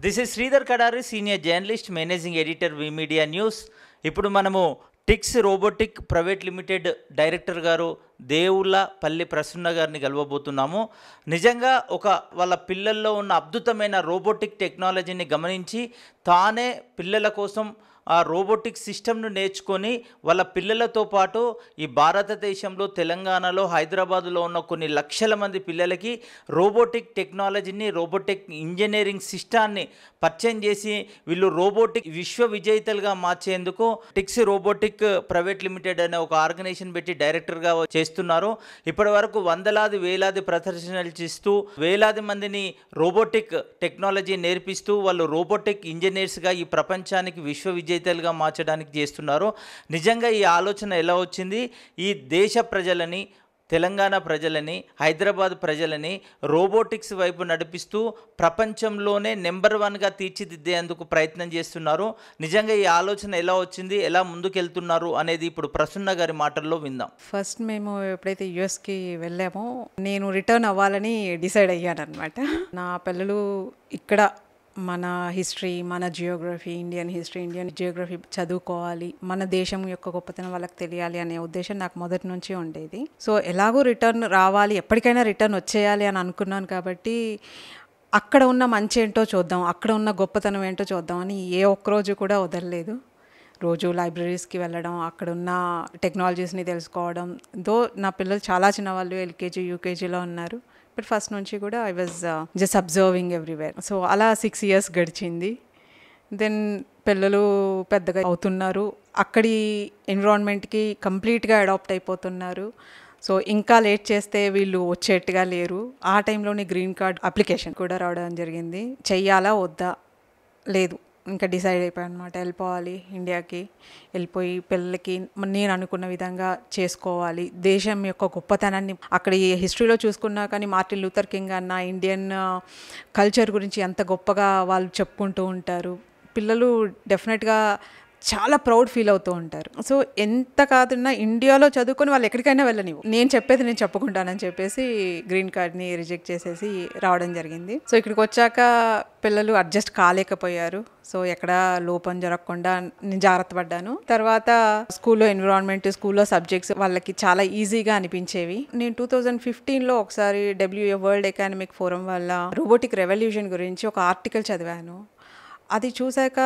this is Sridhar Kadari senior journalist managing editor V media news ఇప్పుడు మనము tix robotic private limited director గారు దేవుళ్ళ పల్లి ప్రసన్న గారిని కలవబోతున్నాము నిజంగా ఒక వాళ్ళ పిల్లల్లో ఉన్న అద్భుతమైన రోబోటిక్ టెక్నాలజీని గమనించి తానే పిల్లల కోసం ఆ రోబోటిక్ సిస్టమ్ను నేర్చుకొని వాళ్ళ పిల్లలతో పాటు ఈ భారతదేశంలో తెలంగాణలో హైదరాబాదులో ఉన్న కొన్ని లక్షల మంది పిల్లలకి రోబోటిక్ టెక్నాలజీని రోబోటిక్ ఇంజనీరింగ్ సిస్టాన్ని పరిచయం చేసి వీళ్ళు రోబోటిక్ విశ్వ విజేతలుగా మార్చేందుకు టిక్స్ రోబోటిక్ ప్రైవేట్ లిమిటెడ్ అనే ఒక ఆర్గనైజేషన్ పెట్టి డైరెక్టర్గా చేస్తున్నారు ఇప్పటి వరకు వందలాది వేలాది ప్రదర్శనలు చేస్తూ వేలాది మందిని రోబోటిక్ టెక్నాలజీ నేర్పిస్తూ వాళ్ళు రోబోటిక్ ఇంజనీర్స్గా ఈ ప్రపంచానికి విశ్వ విజేతలుగా మార్చడానికి చేస్తున్నారు నిజంగా ఈ ఆలోచన ఎలా వచ్చింది ఈ దేశ ప్రజలని తెలంగాణ ప్రజలని హైదరాబాద్ ప్రజలని రోబోటిక్స్ వైపు నడిపిస్తూ ప్రపంచంలోనే నెంబర్ వన్గా తీర్చిదిద్దేందుకు ప్రయత్నం చేస్తున్నారు నిజంగా ఈ ఆలోచన ఎలా వచ్చింది ఎలా ముందుకెళ్తున్నారు అనేది ఇప్పుడు ప్రసన్న గారి మాటల్లో విందాం ఫస్ట్ మేము ఎప్పుడైతే యుఎస్కి వెళ్ళామో నేను రిటర్న్ అవ్వాలని డిసైడ్ అయ్యాను అనమాట నా పిల్లలు ఇక్కడ మన హిస్టరీ మన geography Indian history Indian geography చదువుకోవాలి మన దేశం యొక్క గొప్పతనం వాళ్ళకి తెలియాలి అనే ఉద్దేశం నాకు మొదటి నుంచి ఉండేది సో ఎలాగో రిటర్న్ రావాలి ఎప్పటికైనా రిటర్న్ వచ్చేయాలి అని అనుకున్నాను కాబట్టి అక్కడ ఉన్న మంచి ఏంటో చూద్దాం అక్కడ ఉన్న గొప్పతనం ఏంటో చూద్దామని ఏ ఒక్కరోజు కూడా వదలలేదు రోజు లైబ్రరీస్కి వెళ్ళడం అక్కడ ఉన్న టెక్నాలజీస్ని తెలుసుకోవడం దో నా పిల్లలు చాలా చిన్నవాళ్ళు ఎల్కేజీ యూకేజీలో ఉన్నారు బట్ ఫస్ట్ నుంచి కూడా I was just observing everywhere so అలా సిక్స్ ఇయర్స్ గడిచింది దెన్ పిల్లలు పెద్దగా అవుతున్నారు అక్కడి ఎన్విరాన్మెంట్కి కంప్లీట్గా అడాప్ట్ అయిపోతున్నారు సో ఇంకా లేట్ చేస్తే వీళ్ళు వచ్చేట్టుగా లేరు ఆ టైంలోనే గ్రీన్ కార్డ్ అప్లికేషన్ కూడా రావడం జరిగింది చెయ్యాలా వద్దా లేదు ఇంకా డిసైడ్ అయిపోయాను అనమాట వెళ్ళిపోవాలి ఇండియాకి వెళ్ళిపోయి పిల్లలకి నేను అనుకున్న విధంగా చేసుకోవాలి దేశం యొక్క గొప్పతనాన్ని అక్కడ ఈ హిస్టరీలో చూసుకున్నా కానీ మార్టిన్ లూథర్ కింగ్ అన్న ఇండియన్ కల్చర్ గురించి ఎంత గొప్పగా వాళ్ళు చెప్పుకుంటూ ఉంటారు పిల్లలు డెఫినెట్గా చాలా ప్రౌడ్ ఫీల్ అవుతూ ఉంటారు సో ఎంత కాదున్నా ఇండియాలో చదువుకొని వాళ్ళు ఎక్కడికైనా వెళ్ళనివ్వు నేను చెప్పేది నేను చెప్పుకుంటానని చెప్పేసి గ్రీన్ కార్డ్ని రిజెక్ట్ చేసేసి రావడం జరిగింది సో ఇక్కడికి వచ్చాక పిల్లలు అడ్జస్ట్ కాలేకపోయారు సో ఎక్కడ లోపం జరగకుండా నేను జాగ్రత్త పడ్డాను తర్వాత స్కూల్లో ఎన్విరాన్మెంట్ స్కూల్లో సబ్జెక్ట్స్ వాళ్ళకి చాలా ఈజీగా అనిపించేవి నేను టూ థౌజండ్ ఫిఫ్టీన్లో ఒకసారి డబ్ల్యూఏ వరల్డ్ ఎకనామిక్ ఫోరం వల్ల రోబోటిక్ రెవల్యూషన్ గురించి ఒక ఆర్టికల్ చదివాను అది చూశాక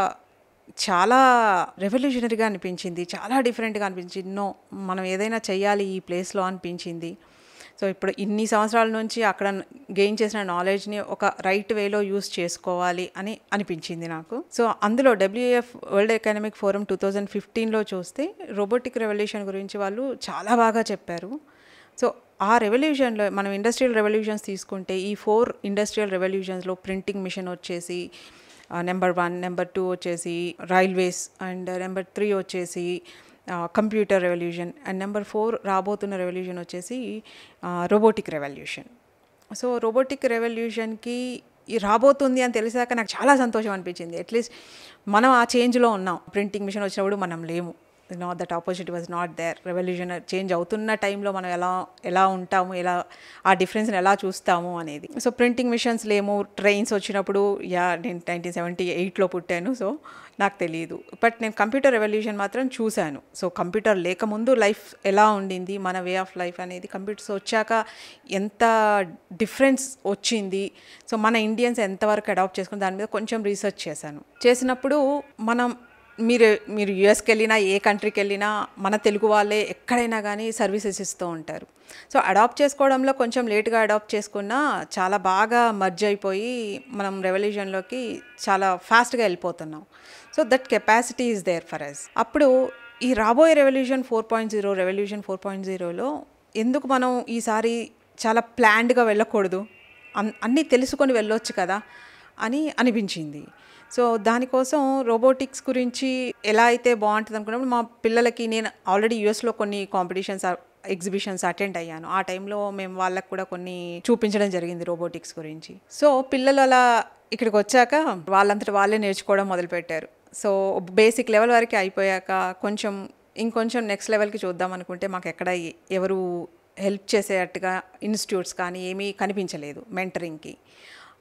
చాలా రెవల్యూషనరీగా అనిపించింది చాలా డిఫరెంట్గా అనిపించింది నో మనం ఏదైనా చెయ్యాలి ఈ ప్లేస్లో అనిపించింది సో ఇప్పుడు ఇన్ని సంవత్సరాల నుంచి అక్కడ గెయిన్ చేసిన నాలెడ్జ్ని ఒక రైట్ వేలో యూస్ చేసుకోవాలి అని అనిపించింది నాకు సో అందులో W F world economic forum two thousand ఫిఫ్టీన్లో చూస్తే రోబోటిక్ రెవల్యూషన్ గురించి వాళ్ళు చాలా బాగా చెప్పారు సో ఆ రెవల్యూషన్లో మనం ఇండస్ట్రియల్ రెవల్యూషన్స్ తీసుకుంటే ఈ ఫోర్ ఇండస్ట్రియల్ రెవల్యూషన్స్లో ప్రింటింగ్ మిషన్ వచ్చేసి నెంబర్ వన్ నెంబర్ టూ వచ్చేసి రైల్వేస్ అండ్ నెంబర్ త్రీ వచ్చేసి computer revolution and number four రాబోతున్న రెవల్యూషన్ వచ్చేసి రోబోటిక్ రెవల్యూషన్ సో రోబోటిక్ రెవల్యూషన్కి ఈ రాబోతుంది అని తెలిసాక నాకు చాలా సంతోషం అనిపించింది అట్లీస్ట్ మనం ఆ చేంజ్లో ఉన్నాం ప్రింటింగ్ మిషన్ వచ్చినప్పుడు మనం లేము no that opposite was not there revolution change అవుతున్న టైంలో మనం ఎలా ఎలా ఉంటాము ఎలా ఆ డిఫరెన్స్ని ఎలా చూస్తాము అనేది సో ప్రింటింగ్ మిషన్స్ లేము ట్రైన్స్ వచ్చినప్పుడు యా నేను నైన్టీన్ సెవెంటీ ఎయిట్లో పుట్టాను సో నాకు తెలియదు బట్ నేను కంప్యూటర్ రెవల్యూషన్ మాత్రం చూశాను సో కంప్యూటర్ లేకముందు లైఫ్ ఎలా ఉండింది మన వే ఆఫ్ లైఫ్ అనేది కంప్యూటర్స్ వచ్చాక ఎంత డిఫరెన్స్ వచ్చింది సో మన ఇండియన్స్ ఎంతవరకు అడాప్ట్ చేసుకుని దాని మీద కొంచెం రీసెర్చ్ చేశాను చేసినప్పుడు మనం మీరు మీరు యుఎస్కి వెళ్ళినా ఏ కంట్రీకి వెళ్ళినా మన తెలుగు వాళ్ళే ఎక్కడైనా కానీ సర్వీసెస్ ఇస్తూ ఉంటారు సో అడాప్ట్ చేసుకోవడంలో కొంచెం లేట్గా అడాప్ట్ చేసుకున్నా చాలా బాగా మర్జ్ అయిపోయి మనం రెవల్యూషన్లోకి చాలా ఫాస్ట్గా వెళ్ళిపోతున్నాం so that capacity is there for us అప్పుడు ఈ రాబోయే revolution four point zero revolution four point జీరోలో ఎందుకు మనం ఈసారి చాలా ప్లాన్డ్గా వెళ్ళకూడదు అన్ అన్నీ తెలుసుకొని వెళ్ళొచ్చు కదా అని అనిపించింది సో దానికోసం రోబోటిక్స్ గురించి ఎలా అయితే బాగుంటుంది అనుకున్నప్పుడు మా పిల్లలకి నేను ఆల్రెడీ యూఎస్లో కొన్ని కాంపిటీషన్స్ ఎగ్జిబిషన్స్ అటెండ్ అయ్యాను ఆ టైంలో మేము వాళ్ళకు కూడా కొన్ని చూపించడం జరిగింది రోబోటిక్స్ గురించి సో పిల్లలు అలా ఇక్కడికి వచ్చాక వాళ్ళంతటి వాళ్ళే నేర్చుకోవడం మొదలుపెట్టారు సో బేసిక్ లెవెల్ వరకు అయిపోయాక కొంచెం ఇంకొంచెం నెక్స్ట్ లెవెల్కి చూద్దాం అనుకుంటే మాకు ఎక్కడ ఎవరు హెల్ప్ చేసేటట్టుగా ఇన్స్టిట్యూట్స్ కానీ ఏమీ కనిపించలేదు మెంటరింగ్కి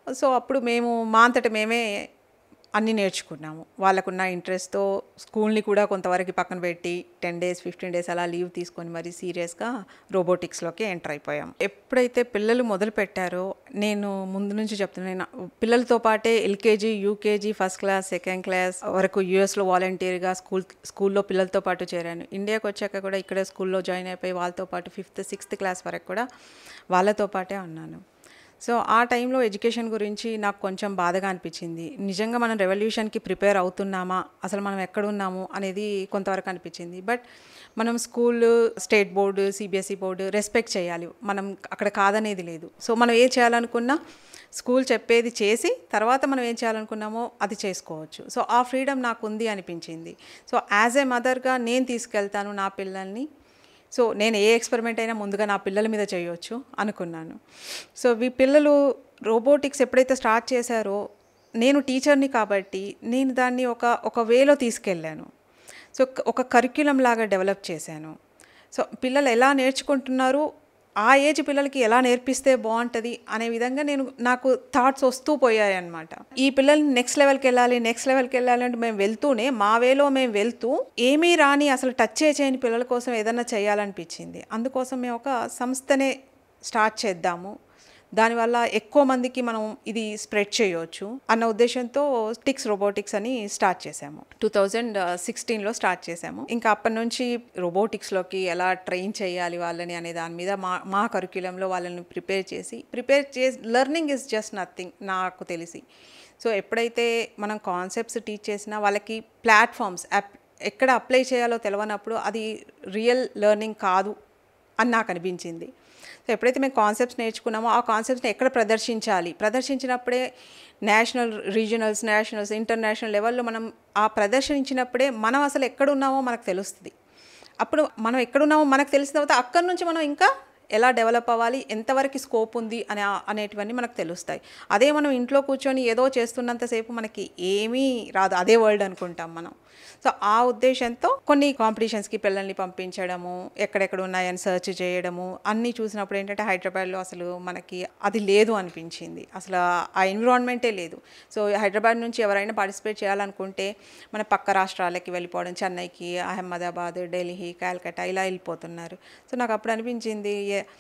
సో అప్పుడు మేము మా అంతట మేమే అన్నీ నేర్చుకున్నాము వాళ్ళకున్న ఇంట్రెస్ట్తో స్కూల్ని కూడా కొంతవరకు పక్కన పెట్టి టెన్ డేస్ ఫిఫ్టీన్ డేస్ అలా లీవ్ తీసుకొని మరి సీరియస్గా రోబోటిక్స్లోకి ఎంటర్ అయిపోయాం ఎప్పుడైతే పిల్లలు మొదలు పెట్టారో నేను ముందు నుంచి చెప్తున్నాను పిల్లలతో పాటే LKG UKG first class second class వరకు యూఎస్లో వాలంటీర్గా స్కూల్ స్కూల్లో పిల్లలతో పాటు చేరాను ఇండియాకి వచ్చాక కూడా ఇక్కడ స్కూల్లో జాయిన్ అయిపోయి వాళ్ళతో పాటు ఫిఫ్త్ సిక్స్త్ క్లాస్ వరకు కూడా వాళ్ళతో పాటే ఉన్నాను సో ఆ టైంలో ఎడ్యుకేషన్ గురించి నాకు కొంచెం బాధగా అనిపించింది నిజంగా మనం రెవల్యూషన్కి ప్రిపేర్ అవుతున్నామా అసలు మనం ఎక్కడున్నాము అనేది కొంతవరకు అనిపించింది బట్ మనం school state board CBSE board respect చేయాలి మనం అక్కడ కాదనేది లేదు సో మనం ఏ చేయాలనుకున్నా స్కూల్ చెప్పేది చేసి తర్వాత మనం ఏం చేయాలనుకున్నామో అది చేసుకోవచ్చు సో ఆ ఫ్రీడమ్ నాకు ఉంది అనిపించింది సో యాజ్ ఏ మదర్గా నేను తీసుకెళ్తాను నా పిల్లల్ని సో నేను ఏ ఎక్స్పెరిమెంట్ అయినా ముందుగా నా పిల్లల మీద చేయొచ్చు అనుకున్నాను సో ఈ పిల్లలు రోబోటిక్స్ ఎప్పుడైతే స్టార్ట్ చేశారో నేను టీచర్ని కాబట్టి నేను దాన్ని ఒక ఒక వేలో తీసుకెళ్ళాను సో ఒక కరిక్యులం లాగా డెవలప్ చేశాను సో పిల్లలు ఎలా నేర్చుకుంటున్నారు ఆ ఏజ్ పిల్లలకి ఎలా నేర్పిస్తే బాగుంటుంది అనే విధంగా నేను నాకు థాట్స్ వస్తూ పోయాయి అనమాట ఈ పిల్లల్ని నెక్స్ట్ లెవెల్కి వెళ్ళాలి నెక్స్ట్ లెవెల్కి వెళ్ళాలి అంటే మేము వెళ్తూనే మా వేలో మేము వెళ్తూ ఏమీ రాని అసలు టచ్ చేయని పిల్లల కోసం ఏదన్నా చేయాలనిపించింది అందుకోసం మేము ఒక సంస్థనే స్టార్ట్ చేద్దాము దానివల్ల ఎక్కువ మందికి మనం ఇది స్ప్రెడ్ చేయవచ్చు అన్న ఉద్దేశంతో టిక్స్ రోబోటిక్స్ అని స్టార్ట్ చేసాము టూ థౌజండ్ సిక్స్టీన్లో స్టార్ట్ చేసాము ఇంకా అప్పటి నుంచి రోబోటిక్స్లోకి ఎలా ట్రైన్ చేయాలి వాళ్ళని అనే దాని మీద మా మా కరిక్యులంలో వాళ్ళని ప్రిపేర్ చేసి ప్రిపేర్ చేసి లెర్నింగ్ ఇస్ జస్ట్ నథింగ్ నాకు తెలిసి సో ఎప్పుడైతే మనం కాన్సెప్ట్స్ టీచ్ చేసినా వాళ్ళకి ప్లాట్ఫామ్స్ ఎక్కడ అప్లై చేయాలో తెలియనప్పుడు అది రియల్ లెర్నింగ్ కాదు అని నాకు అనిపించింది సో ఎప్పుడైతే మేము కాన్సెప్ట్స్ నేర్చుకున్నామో ఆ కాన్సెప్ట్స్ని ఎక్కడ ప్రదర్శించాలి ప్రదర్శించినప్పుడే నేషనల్ రీజనల్స్ నేషనల్స్ ఇంటర్నేషనల్ లెవెల్లో మనం ఆ ప్రదర్శించినప్పుడే మనం అసలు ఎక్కడున్నామో మనకు తెలుస్తుంది అప్పుడు మనం ఎక్కడున్నామో మనకు తెలిసిన తర్వాత అక్కడి నుంచి మనం ఇంకా ఎలా డెవలప్ అవ్వాలి ఎంతవరకు స్కోప్ ఉంది అనే అనేటివన్నీ మనకు తెలుస్తాయి అదే మనం ఇంట్లో కూర్చొని ఏదో చేస్తున్నంతసేపు మనకి ఏమీ రాదు అదే వరల్డ్ అనుకుంటాం మనం సో ఆ ఉద్దేశంతో కొన్ని కాంపిటీషన్స్కి పిల్లల్ని పంపించడము ఎక్కడెక్కడ ఉన్నాయని సెర్చ్ చేయడము అన్నీ చూసినప్పుడు ఏంటంటే హైదరాబాద్లో అసలు మనకి అది లేదు అనిపించింది అసలు ఆ ఎన్విరాన్మెంటే లేదు సో హైదరాబాద్ నుంచి ఎవరైనా పార్టిసిపేట్ చేయాలనుకుంటే మన పక్క రాష్ట్రాలకి వెళ్ళిపోవడం చెన్నైకి అహ్మదాబాద్ ఢిల్లీ కాల్కటా ఇలా వెళ్ళిపోతున్నారు సో నాకు అప్పుడు అనిపించింది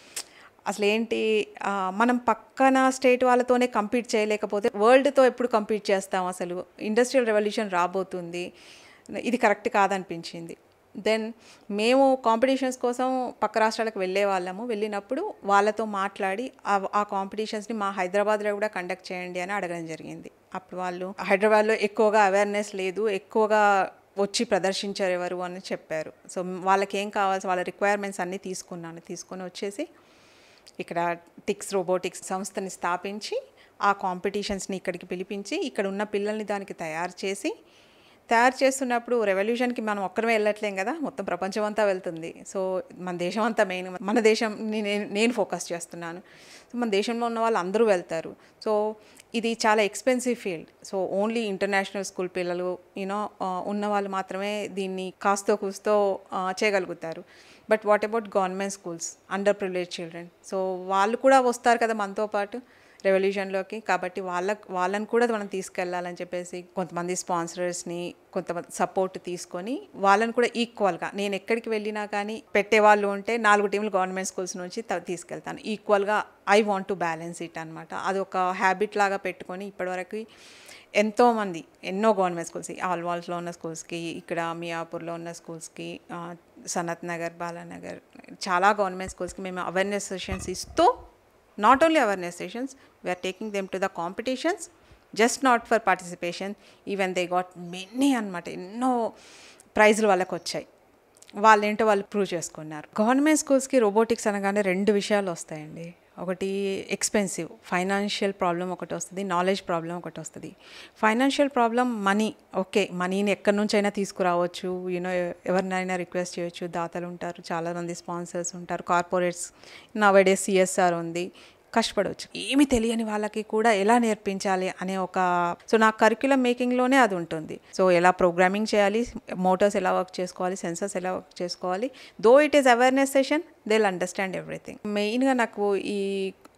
అసలు ఏంటి మనం పక్కన స్టేట్ వాళ్ళతోనే కంపీట్ చేయలేకపోతే వరల్డ్తో ఎప్పుడు కంపీట్ చేస్తాం అసలు ఇండస్ట్రియల్ రెవల్యూషన్ రాబోతుంది ఇది కరెక్ట్ కాదనిపించింది దెన్ మేము కాంపిటీషన్స్ కోసం పక్క రాష్ట్రాలకు వెళ్ళే వాళ్ళము వెళ్ళినప్పుడు వాళ్ళతో మాట్లాడి ఆ కాంపిటీషన్స్ని మా హైదరాబాద్లో కూడా కండక్ట్ చేయండి అని అడగడం జరిగింది అప్పుడు వాళ్ళు హైదరాబాద్లో ఎక్కువగా అవేర్నెస్ లేదు ఎక్కువగా వచ్చి ప్రదర్శించారు ఎవరు అని చెప్పారు సో వాళ్ళకి ఏం కావాల్సి వాళ్ళ రిక్వైర్మెంట్స్ అన్నీ తీసుకున్నాను తీసుకొని వచ్చేసి ఇక్కడ టిక్స్ రోబోటిక్స్ సంస్థని స్థాపించి ఆ కాంపిటీషన్స్ని ఇక్కడికి పిలిపించి ఇక్కడ ఉన్న పిల్లల్ని దానికి తయారు చేసి తయారు చేస్తున్నప్పుడు రెవల్యూషన్కి మనం ఒక్కరమే వెళ్ళట్లేం కదా మొత్తం ప్రపంచం అంతా వెళ్తుంది సో మన దేశం అంతా మెయిన్ మన దేశం నేను నేను ఫోకస్ చేస్తున్నాను సో మన దేశంలో ఉన్న వాళ్ళు అందరూ వెళ్తారు సో ఇది చాలా expensive field so only international school పిల్లలు యూనో ఉన్న వాళ్ళు మాత్రమే దీన్ని కాస్తో కూస్తో చేయగలుగుతారు but what about government schools under privilege children so వాళ్ళు కూడా వస్తారు కదా మనతో పాటు రెవల్యూషన్లోకి కాబట్టి వాళ్ళ వాళ్ళని కూడా మనం తీసుకెళ్ళాలని చెప్పేసి కొంతమంది స్పాన్సరర్స్ని కొంతమంది సపోర్ట్ తీసుకొని వాళ్ళని కూడా ఈక్వల్గా నేను ఎక్కడికి వెళ్ళినా కానీ పెట్టే వాళ్ళు ఉంటే నాలుగు టీంలు గవర్నమెంట్ స్కూల్స్ నుంచి తీసుకెళ్తాను ఈక్వల్గా I want to balance it అనమాట అది ఒక హ్యాబిట్ లాగా పెట్టుకొని ఇప్పటివరకు ఎంతోమంది ఎన్నో గవర్నమెంట్ స్కూల్స్ ఆల్వాల్స్లో ఉన్న స్కూల్స్కి ఇక్కడ మియాపూర్లో ఉన్న స్కూల్స్కి సనత్ నగర్ బాలానగర్ చాలా గవర్నమెంట్ స్కూల్స్కి మేము అవేర్నెస్ సెషన్స్ ఇస్తూ not only awareness sessions we're taking them to the competitions just not for participation even they got many అనమాట ఎన్నో ప్రైజులు వాళ్ళకి వచ్చాయి వాళ్ళేంటో వాళ్ళు ప్రూవ్ చేసుకున్నారు గవర్నమెంట్ స్కూల్స్కి రోబోటిక్స్ అనగానే రెండు విషయాలు వస్తాయండి ఒకటి ఎక్స్పెన్సివ్ ఫైనాన్షియల్ ప్రాబ్లం ఒకటి వస్తుంది నాలెడ్జ్ ప్రాబ్లం ఒకటి వస్తుంది ఫైనాన్షియల్ ప్రాబ్లం మనీ ఓకే మనీని ఎక్కడి నుంచి అయినా తీసుకురావచ్చు యూనో ఎవరినైనా రిక్వెస్ట్ చేయొచ్చు దాతలు ఉంటారు చాలామంది స్పాన్సర్స్ ఉంటారు కార్పొరేట్స్ నవడే సిఎస్ఆర్ ఉంది కష్టపడవచ్చు ఏమి తెలియని వాళ్ళకి కూడా ఎలా నేర్పించాలి అనే ఒక సో నా కరిక్యులం మేకింగ్లోనే అది ఉంటుంది సో ఎలా ప్రోగ్రామింగ్ చేయాలి మోటార్స్ ఎలా వర్క్ చేసుకోవాలి సెన్సర్స్ ఎలా వర్క్ చేసుకోవాలి though it is awareness session they will understand everything మెయిన్గా నాకు ఈ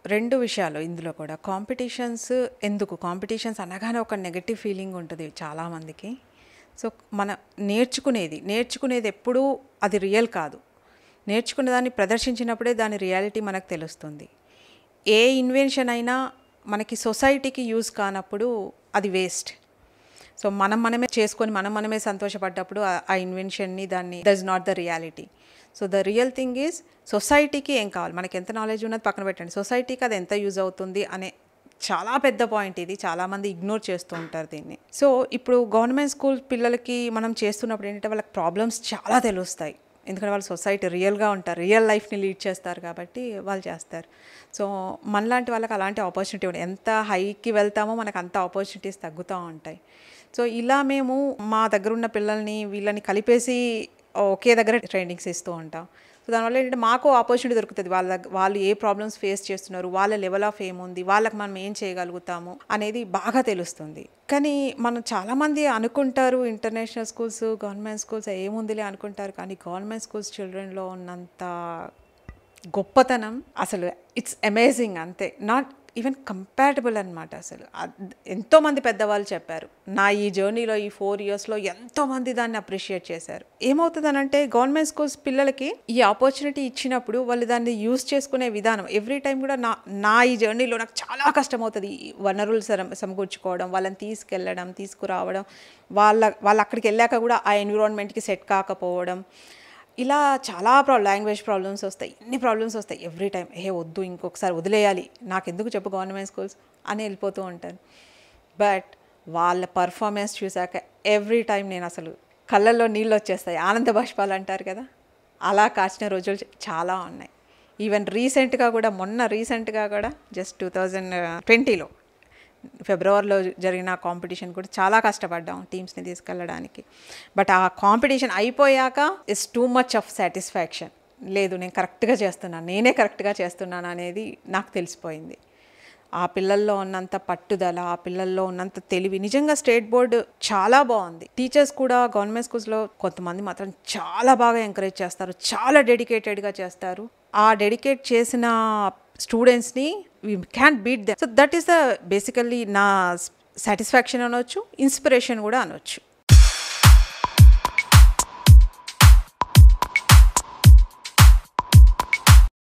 రెండు విషయాలు ఇందులో కూడా కాంపిటీషన్స్ ఎందుకు కాంపిటీషన్స్ అనగానే ఒక నెగటివ్ ఫీలింగ్ ఉంటుంది చాలామందికి సో మన నేర్చుకునేది నేర్చుకునేది ఎప్పుడూ అది రియల్ కాదు నేర్చుకునే దాన్ని ప్రదర్శించినప్పుడే దాని రియాలిటీ మనకు తెలుస్తుంది ఏ ఇన్వెన్షన్ అయినా మనకి సొసైటీకి యూజ్ కానప్పుడు అది వేస్ట్ సో మనం మనమే చేసుకొని మనం మనమే సంతోషపడ్డప్పుడు ఆ- ఆ ఇన్వెన్షన్ని దాన్ని that is not the reality so the real thing is సొసైటీకి ఏం కావాలి మనకి ఎంత నాలెడ్జ్ ఉన్నది పక్కన పెట్టండి సొసైటీకి అది ఎంత యూజ్ అవుతుంది అనే చాలా పెద్ద పాయింట్ ఇది చాలామంది ఇగ్నోర్ చేస్తూ ఉంటారు దీన్ని సో ఇప్పుడు గవర్నమెంట్ స్కూల్ పిల్లలకి మనం చేస్తున్నప్పుడు ఏంటంటే వాళ్ళకి ప్రాబ్లమ్స్ చాలా తెలుస్తాయి ఎందుకంటే వాళ్ళు సొసైటీ రియల్గా ఉంటారు రియల్ లైఫ్ని లీడ్ చేస్తారు కాబట్టి వాళ్ళు చేస్తారు సో మనలాంటి వాళ్ళకి అలాంటి ఆపర్చునిటీ ఉంటాయి ఎంత హైకి వెళ్తామో మనకు అంత ఆపర్చునిటీస్ తగ్గుతూ ఉంటాయి సో ఇలా మేము మా దగ్గర ఉన్న పిల్లల్ని వీళ్ళని కలిపేసి ఒకే దగ్గర ట్రైనింగ్స్ ఇస్తూ ఉంటాం సో దానివల్ల ఏంటంటే మాకు ఆపర్చునిటీ దొరుకుతుంది వాళ్ళ దగ్గ- వాళ్ళు ఏ ప్రాబ్లమ్స్ ఫేస్ చేస్తున్నారు వాళ్ళ లెవెల్ ఆఫ్ ఏముంది వాళ్ళకి మనం ఏం చేయగలుగుతాము అనేది బాగా తెలుస్తుంది కానీ మనం చాలామంది అనుకుంటారు ఇంటర్నేషనల్ స్కూల్స్ గవర్నమెంట్ స్కూల్స్ ఏముందిలే అనుకుంటారు కానీ గవర్నమెంట్ స్కూల్స్ చిల్డ్రన్లో ఉన్నంత గొప్పతనం అసలు ఇట్స్ అమేజింగ్ అంతే నాట్ ఈవెన్ కంపాటబుల్ అనమాట అసలు అద్- ఎంతోమంది పెద్దవాళ్ళు చెప్పారు నా ఈ జర్నీలో ఈ ఫోర్ ఇయర్స్లో ఎంతోమంది దాన్ని అప్రిషియేట్ చేశారు ఏమవుతుందనంటే గవర్నమెంట్ స్కూల్స్ పిల్లలకి ఈ ఆపర్చునిటీ ఇచ్చినప్పుడు వాళ్ళు దాన్ని యూస్ చేసుకునే విధానం ఎవ్రీ టైం కూడా నా నా ఈ జర్నీలో నాకు చాలా కష్టం అవుతుంది ఈ వనరులు సరం సమకూర్చుకోవడం వాళ్ళని తీసుకెళ్ళడం తీసుకురావడం వాళ్ళ వాళ్ళు అక్కడికి వెళ్ళాక కూడా ఆ ఎన్విరాన్మెంట్కి సెట్ కాకపోవడం ఇలా చాలా ప్రాబ్లం లాంగ్వేజ్ ప్రాబ్లమ్స్ వస్తాయి ఎన్ని ప్రాబ్లమ్స్ వస్తాయి ఎవ్రీ టైం ఏ వద్దు ఇంకొకసారి వదిలేయాలి నాకు ఎందుకు చెప్పు గవర్నమెంట్ స్కూల్స్ అని వెళ్ళిపోతూ ఉంటాను బట్ వాళ్ళ పర్ఫార్మెన్స్ చూశాక ఎవ్రీ టైం నేను అసలు కళ్ళల్లో నీళ్ళు వచ్చేస్తాయి ఆనంద బాష్పాలు అంటారు కదా అలా కాచిన రోజులు చ- చాలా ఉన్నాయి ఈవెన్ రీసెంట్గా కూడా మొన్న రీసెంట్గా కూడా జస్ట్ టూ థౌజండ్ ట్వంటీలో ఫిబ్రవరిలో జరిగిన కాంపిటీషన్ కూడా చాలా కష్టపడ్డాం టీమ్స్ని తీసుకెళ్ళడానికి బట్ ఆ కాంపిటీషన్ అయిపోయాక it's too much of satisfaction లేదు నేను కరెక్ట్గా చేస్తున్నాను నేనే కరెక్ట్గా చేస్తున్నాను అనేది నాకు తెలిసిపోయింది ఆ పిల్లల్లో ఉన్నంత పట్టుదల ఆ పిల్లల్లో ఉన్నంత తెలివి నిజంగా స్టేట్ బోర్డు చాలా బాగుంది టీచర్స్ కూడా గవర్నమెంట్ స్కూల్స్లో కొంతమంది మాత్రం చాలా బాగా ఎంకరేజ్ చేస్తారు చాలా డెడికేటెడ్గా చేస్తారు ఆ డెడికేట్ చేసిన స్టూడెంట్స్ని we can beat them so that is the basically నా సాటిస్ఫాక్షన్ అనొచ్చు ఇన్స్పిరేషన్ కూడా అనొచ్చు